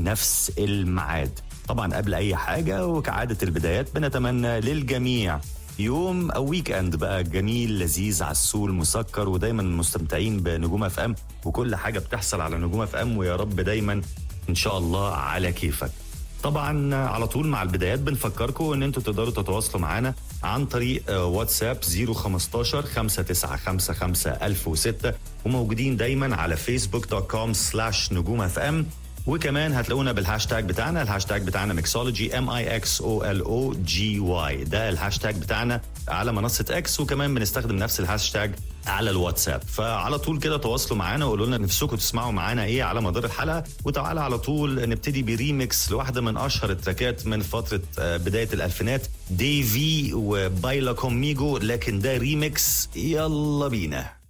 نفس الميعاد طبعا قبل اي حاجه وكعاده البدايات بنتمنى للجميع يوم او ويك اند بقى جميل لذيذ عسول مسكر ودايما مستمتعين بنجوم اف ام وكل حاجه بتحصل على نجوم اف ام ويا رب دايما ان شاء الله على كيفك طبعا على طول مع البدايات بنفكركم ان انتوا تقدروا تتواصلوا معنا عن طريق آه، واتساب 015 5955 1006 وموجودين دايما على فيسبوك دوت كوم سلاش نجوم اف ام وكمان هتلاقونا بالهاشتاج بتاعنا الهاشتاج بتاعنا ميكسولوجي ام اي اكس او ال او جي واي ده الهاشتاج بتاعنا على منصه اكس وكمان بنستخدم نفس الهاشتاج على الواتساب فعلى طول كده تواصلوا معانا وقولوا لنا نفسكم تسمعوا معانا ايه على مدار الحلقه وتعالى على طول نبتدي بريميكس لواحده من اشهر التراكات من فتره آه، بدايه الالفينات دي في وبايلا كوميجو لكن ده ريميكس يلا بينا